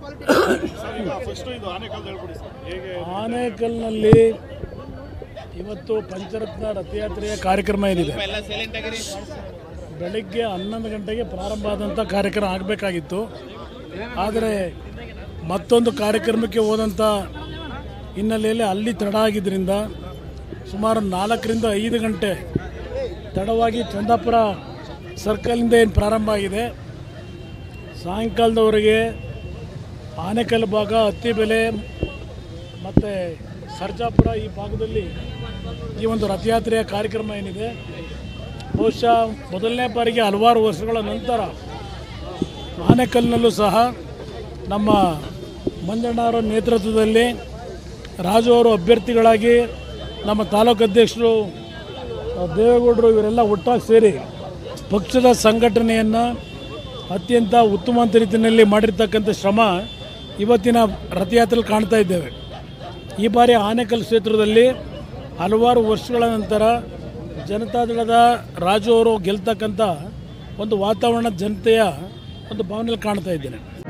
sir ಈಗ first ಇದು ಆನೆಕಲ್ ಹೇಳ್ಕೊಡಿ ಸರ್ ಹೇಗೆ ಆನೇಕಲ್ನಲ್ಲಿ ಇವತ್ತು ಪಂಚರತ್ನ ರಥಯಾತ್ರೆಯ ಕಾರ್ಯಕ್ರಮ ಏನಿದೆ ಬೆಳಗ್ಗೆ ಹನ್ನೊಂದು ಗಂಟೆಗೆ ಪ್ರಾರಂಭ ಆದಂಥ ಕಾರ್ಯಕ್ರಮ ಆಗಬೇಕಾಗಿತ್ತು ಆದರೆ ಮತ್ತೊಂದು ಕಾರ್ಯಕ್ರಮಕ್ಕೆ ಹೋದಂಥ ಹಿನ್ನೆಲೆಯಲ್ಲಿ ಅಲ್ಲಿ ತಡ ಆಗಿದ್ದರಿಂದ ಸುಮಾರು ನಾಲ್ಕರಿಂದ ಐದು ಗಂಟೆ ತಡವಾಗಿ ಚಂದಾಪುರ ಸರ್ಕಲಿಂದ ಏನು ಪ್ರಾರಂಭ ಆಗಿದೆ ಸಾಯಂಕಾಲದವರೆಗೆ ಆನೆಕಲ್ ಭಾಗ ಹತ್ತಿಬೆಲೆ ಮತ್ತು ಸರ್ಜಾಪುರ ಈ ಭಾಗದಲ್ಲಿ ಈ ಒಂದು ರಥಯಾತ್ರೆಯ ಕಾರ್ಯಕ್ರಮ ಏನಿದೆ ಬಹುಶಃ ಮೊದಲನೇ ಬಾರಿಗೆ ಹಲವಾರು ವರ್ಷಗಳ ನಂತರ ಆನೆಕಲ್ನಲ್ಲೂ ಸಹ ನಮ್ಮ ಮಂಜಣ್ಣವರ ನೇತೃತ್ವದಲ್ಲಿ ರಾಜು ಅವರು ಅಭ್ಯರ್ಥಿಗಳಾಗಿ ನಮ್ಮ ತಾಲೂಕು ಅಧ್ಯಕ್ಷರು ಆ, ದೇವೇಗೌಡರು ಇವರೆಲ್ಲ ಒಟ್ಟಾಗಿ ಸೇರಿ ಪಕ್ಷದ ಸಂಘಟನೆಯನ್ನು ಅತ್ಯಂತ ಉತ್ತಮ ರೀತಿಯಲ್ಲಿ ಮಾಡಿರ್ತಕ್ಕಂಥ ಶ್ರಮ ಇವತ್ತಿನ ರಥಯಾತ್ರೆಯಲ್ಲಿ ಕಾಣ್ತಾ ಇದ್ದೇವೆ ಈ ಬಾರಿ ಆನೇಕಲ್ ಕ್ಷೇತ್ರದಲ್ಲಿ ಹಲವಾರು ವರ್ಷಗಳ ನಂತರ ಜನತಾದಳದ ರಾಜು ಅವರು ಗೆಲ್ತಕ್ಕಂಥ ಒಂದು ವಾತಾವರಣ ಜನತೆಯ ಒಂದು ಭಾವನೆಯಲ್ಲಿ ಕಾಣ್ತಾ ಇದ್ದೇನೆ